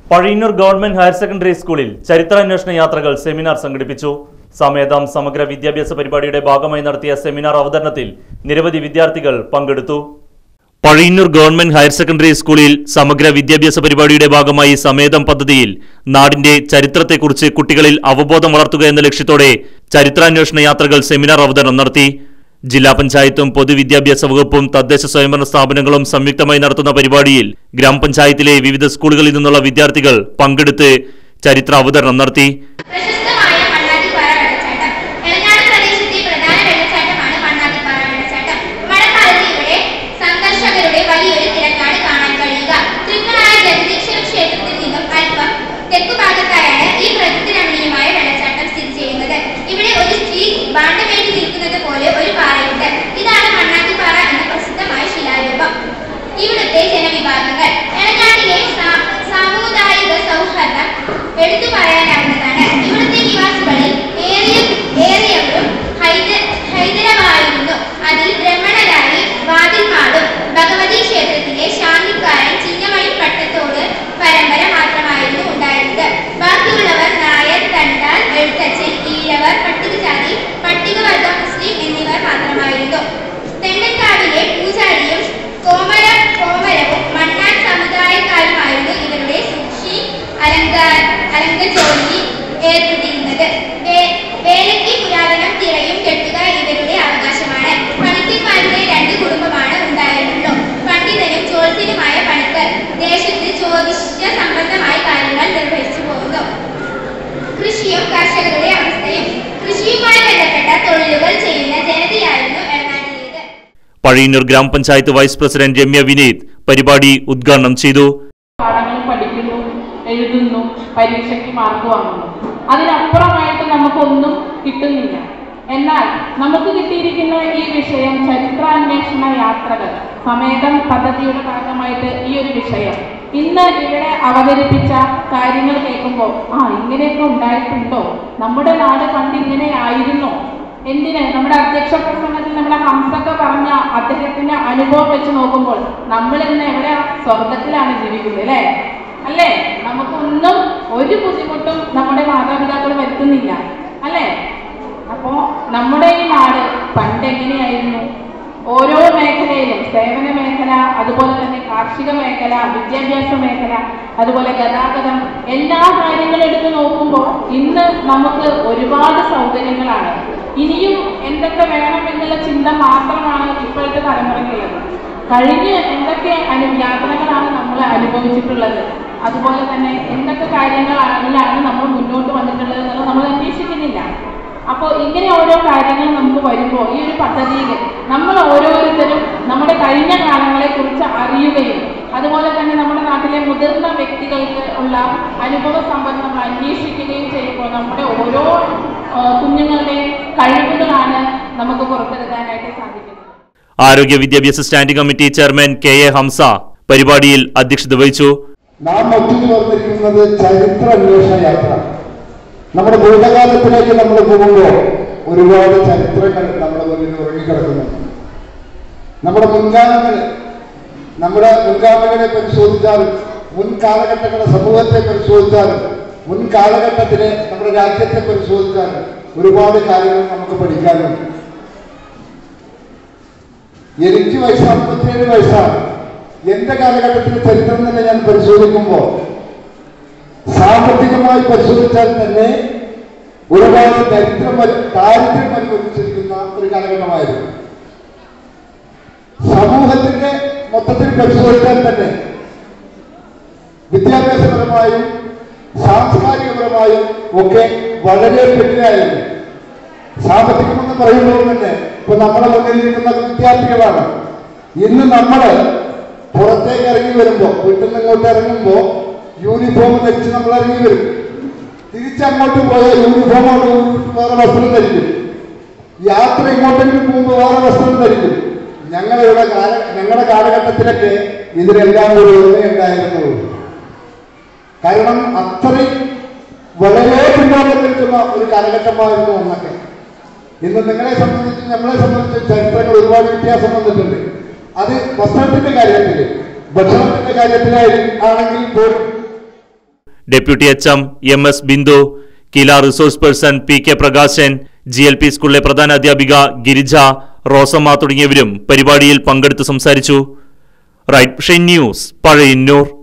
Pazhayannur government higher secondary സ്കൂളിൽ ചരിത്രാന്വേഷണ യാത്രകൾ seminar സംഘടിപ്പിച്ചു സമേതം സമഗ്ര വിദ്യാഭ്യാസ പരിപാടിയുടെ ഭാഗമായി നടത്തിയ സെമിനാർ അവതരണത്തിൽ നിരവധി വിദ്യാർത്ഥികൾ പങ്കെടുത്തു പഴയന്നൂർ ഗവൺമെന്റ് ഹയർ സെക്കൻഡറി സ്കൂളിൽ സമഗ്ര വിദ്യാഭ്യാസ പരിപാടിയുടെ ഭാഗമായി സമേതം പദ്ധതിയിൽ നാടിന്റെ ചരിത്രത്തെക്കുറിച്ച് കുട്ടികളിൽ അവബോധം വളർത്തുക എന്ന ലക്ഷ്യത്തോടെ ചരിത്രാന്വേഷണ യാത്രകൾ സെമിനാർ അവതരണം നടത്തി ജില്ലാ പഞ്ചായത്തും പൊതുവിദ്യാഭ്യാസ വകുപ്പും തദ്ദേശ സ്വയംഭരണ സ്ഥാപനങ്ങളും സംയുക്തമായി നടത്തുന്ന പരിപാടിയിൽ ഗ്രാമപഞ്ചായത്തിലെ വിവിധ സ്കൂളുകളിൽ നിന്നുള്ള വിദ്യാർത്ഥികൾ പങ്കെടുത്ത് ചരിത്ര അവതരണം നടത്തി പ്രശസ്തമായ മണ്ണാത്തിപ്പാറ വെള്ളച്ചാട്ടം എളനാട് പ്രദേശത്തെ പ്രധാന വെള്ളച്ചാട്ടമാണ് മണ്ണാത്തിപ്പാറ വെള്ളച്ചാട്ടം മഴക്കാലത്ത് ഇവിടെ സന്ദർശകരുടെ വലിയൊരു തിരക്കാണ് കാണാൻ കഴിയുക തൃക്കണായ ജഗദീശ്വര ക്ഷേത്രത്തിൽ നിന്നും അല്പം തെക്കു ഭാഗത്തായാണ് ഈ പ്രകൃതി രമണീയമായ വെള്ളച്ചാട്ടം സ്ഥിതി ചെയ്യുന്നത് ഇവിടെ ഒരു സ്ത്രീ ബാണ്ടമേറ്റി നിൽക്കുന്നത് പോലെ ഒരു പാറയുണ്ട് ഇതാണ് മണ്ണാത്തിപ്പാറ എന്ന പ്രസിദ്ധമായ ശിലാരൂപം ഇവിടുത്തെ ജനവിഭാഗങ്ങൾ എളനാട്ടിലെ സാ- സാമുദായിക സൗഹാർദ്ദം എടുത്തു പറയാനാവുന്നതാണ് ഇവിടുത്തെ നിവാസികളിൽ ഏറിയ ഏറിയവരും ഹൈദ- ഹൈദരമായിരുന്നു അതിൽ ബ്രഹ്മണരായി വാതിൽമാടും ഭഗവതി ക്ഷേത്രത്തിലെ ശാന്തിക്കാരൻ ചിന്നമണി പട്ടത്തോട് പരമ്പര മാത്രമായിരുന്നു ഉണ്ടായിരുന്നത് ബാക്കിയുള്ളവർ നായർ തണ്ടാൽ എഴുത്തച്ഛൻ ഈഴവർ പട്ടികജാതി പട്ടികവർഗ മുസ്ലിം എന്നിവർ മാത്രമായിരുന്നു തെണ്ടൻകാവിലെ പൂജാരിയും കോമര കോമരവും മണ്ണാൻ സമുദായക്കാരുമായിരുന്നു ഇവരുടെ സൂക്ഷി അലങ്കാര അലങ്കജോലി ഏർപ്പെട്ടിരുന്നത് വേ- വേലയ്ക്ക് പുരാതനം തിറയും കെട്ടുക ഇവരുടെ അവകാശമാണ് പണിക്കന്മാരുടെ രണ്ട് കുടുംബമാണ് ഉണ്ടായിരുന്നുള്ളൂ പണ്ഡിതനും ജ്യോത്സ്യനുമായ പണിക്കർ ദേശത്ത് ജ്യോതിഷ സംബന്ധമായ കാര്യങ്ങൾ നിർവഹിച്ചു പോകുന്നു കൃഷിയും കർഷകരുടെ അവസ്ഥയും കൃഷിയുമായി ബന്ധപ്പെട്ട തൊഴിലുകൾ ചെയ്യുന്ന ജനതയായിരുന്നു എറണാകുളത്തേത് പഴയന്നൂർ ഗ്രാമപഞ്ചായത്ത് വൈസ് പ്രസിഡന്റ് രമ്യ വിനീത് പരിപാടി ഉദ്ഘാടനം ചെയ്തു പാഠങ്ങൾ പഠിക്കുന്നു എഴുതുന്നു പരീക്ഷയ്ക്ക് മാർക്ക് വാങ്ങുന്നു അതിനപ്പുറമായിട്ട് നമുക്കൊന്നും കിട്ടുന്നില്ല എന്നാൽ നമുക്ക് കിട്ടിയിരിക്കുന്ന ഈ വിഷയം ചരിത്രാന്വേഷണ യാത്രകൾ സമേതം പദ്ധതിയുടെ ഭാഗമായിട്ട് ഈ ഒരു വിഷയം ഇന്ന് ഇവിടെ അവതരിപ്പിച്ച കാര്യങ്ങൾ കേൾക്കുമ്പോൾ ആ ഇങ്ങനെയൊക്കെ ഉണ്ടായിട്ടുണ്ടോ നമ്മുടെ നാട് പണ്ട് ഇങ്ങനെ ആയിരുന്നോ എന്തിന് നമ്മുടെ അധ്യക്ഷ പ്രസംഗത്തിൽ നമ്മുടെ ഹംസൊക്കെ പറഞ്ഞ അദ്ദേഹത്തിന്റെ അനുഭവം വെച്ച് നോക്കുമ്പോൾ നമ്മൾ ഇന്ന് എവിടെ സ്വർഗത്തിലാണ് ജീവിക്കുന്നത് അല്ലേ അല്ലേ നമുക്കൊന്നും ഒരു ബുദ്ധിമുട്ടും നമ്മുടെ മാതാപിതാക്കൾ വരുത്തുന്നില്ല അല്ലേ അപ്പോ നമ്മുടെ ഈ നാട് പണ്ട് എങ്ങനെയായിരുന്നു ഓരോ മേഖലയിലും സേവന മേഖല അതുപോലെ തന്നെ കാർഷിക മേഖല വിദ്യാഭ്യാസ മേഖല അതുപോലെ ഗതാഗതം എല്ലാ കാര്യങ്ങളും എടുത്ത് നോക്കുമ്പോൾ ഇന്ന് നമുക്ക് ഒരുപാട് സൗകര്യങ്ങളാണ് ഇനിയും എന്തൊക്കെ വേണം എന്നുള്ള ചിന്ത മാത്രമാണ് ഇപ്പോഴത്തെ തലമുറയ്ക്കുള്ളത് കഴിഞ്ഞ് എന്തൊക്കെ അനു യാതനകളാണ് നമ്മൾ അനുഭവിച്ചിട്ടുള്ളത് അതുപോലെ തന്നെ എന്തൊക്കെ കാര്യങ്ങളാണ് നമ്മൾ മുന്നോട്ട് വന്നിട്ടുള്ളത് എന്നുള്ളത് നമ്മൾ അന്വേഷിക്കുന്നില്ല അപ്പോൾ ഇങ്ങനെ ഓരോ കാര്യങ്ങൾ നമുക്ക് വരുമ്പോൾ ഈ ഒരു പദ്ധതിയിൽ നമ്മൾ ഓരോരുത്തരും നമ്മുടെ കഴിഞ്ഞ കാലങ്ങളെ കുറിച്ച് അറിയുകയും അതുപോലെ തന്നെ നമ്മുടെ നാട്ടിലെ മുതിർന്ന വ്യക്തികൾക്ക് ഉള്ള അനുഭവ സമ്പത്ത് നമ്മൾ അന്വേഷിക്കുകയും ചെയ്യുമ്പോൾ നമ്മുടെ ഓരോ ആ, കുഞ്ഞുങ്ങളുടെയും കഴിവുകളാണ് നമുക്ക് പുറത്തെടുക്കാനായിട്ട് സാധിക്കുന്നത് ആരോഗ്യ വിദ്യാഭ്യാസ standing committee chairman K A Hamsa പരിപാടിയിൽ അധ്യക്ഷത വഹിച്ചു നാം ഒത്തുചേർന്നിരിക്കുന്നത് ചരിത്ര അന്വേഷണ യാത്ര നമ്മുടെ ഭൂതകാലത്തിലേക്ക് നമ്മൾ പോകുമ്പോൾ ഒരുപാട് ചരിത്രങ്ങൾ നമ്മുടെ മുന്നിൽ ഉറങ്ങിക്കിടക്കുന്നുണ്ട് നമ്മുടെ മുൻഗാമികൾ നമ്മുടെ മുൻഗാമികളെ പരിശോധിച്ചാലും മുൻ കാലഘട്ടങ്ങളുടെ സമൂഹത്തെ പരിശോധിച്ചാലും മുൻ കാലഘട്ടത്തിലെ നമ്മുടെ രാജ്യത്തെ പരിശോധിച്ചാലും ഒരുപാട് കാര്യങ്ങൾ നമുക്ക് പഠിക്കാനുണ്ട് എനിക്ക് വയസ്സ് അമ്പത്തിയേഴ് വയസ്സാണ് എന്റെ കാലഘട്ടത്തിലെ ചരിത്രം തന്നെ ഞാൻ പരിശോധിക്കുമ്പോൾ സാമ്പത്തികമായി പരിശോധിച്ചാൽ തന്നെ ഒരുപാട് ദരിദ്രം വ- ദാരിദ്ര്യം അനുഭവിച്ചിരിക്കുന്ന ഒരു കാലഘട്ടമായിരുന്നു സമൂഹത്തിന്റെ മൊത്തത്തിൽ പരിശോധിച്ചാൽ തന്നെ വിദ്യാഭ്യാസപരമായും സാംസ്കാരികപരമായും ഒക്കെ വളരെ പിന്നിലായിരുന്നു സാമ്പത്തികമെന്ന് പറയുമ്പോൾ തന്നെ ഇപ്പൊ നമ്മുടെ മുന്നിലിരിക്കുന്ന വിദ്യാർത്ഥികളാണ് ഇന്ന് നമ്മൾ പുറത്തേക്ക് ഇറങ്ങി വരുമ്പോ വീട്ടിൽ നിന്ന് ഇങ്ങോട്ട് ഇറങ്ങുമ്പോ യൂണിഫോം ധരിച്ച് നമ്മൾ ഇറങ്ങി വരും തിരിച്ചങ്ങോട്ട് പോയ യൂണിഫോമോട് വേറെ വസ്ത്രം ധരിക്കും യാത്ര ഇങ്ങോട്ടെങ്കിലും പോകുമ്പോൾ വേറെ വസ്ത്രം ധരിക്കും ഞങ്ങളുടെ കാല ഞങ്ങളുടെ കാലഘട്ടത്തിലൊക്കെ ഇതിനെല്ലാം ഒരു ഒന്നേ ഉണ്ടായിരുന്നുള്ളൂ കാരണം അത്രയും വളരെ പിന്നോക്കം നിൽക്കുന്ന ഒരു കാലഘട്ടമായിരുന്നു ഒന്നൊക്കെ ഇന്ന് നിങ്ങളെ സംബന്ധിച്ച് നമ്മളെ സംബന്ധിച്ച് ചരിത്രങ്ങൾ ഒരുപാട് വ്യത്യാസം വന്നിട്ടുണ്ട് അത് വസ്ത്രത്തിന്റെ കാര്യത്തിൽ ഭക്ഷണത്തിന്റെ കാര്യത്തിലായി ആണെങ്കിൽ പോലും deputy H M M S Bindu Kila resource person P K Prakashan G L P സ്കൂളിലെ പ്രധാന അധ്യാപിക ഗിരിജ റോസമ്മ തുടങ്ങിയവരും പരിപാടിയിൽ പങ്കെടുത്ത് സംസാരിച്ചു റൈറ്റ് ന്യൂസ് പഴയന്നൂർ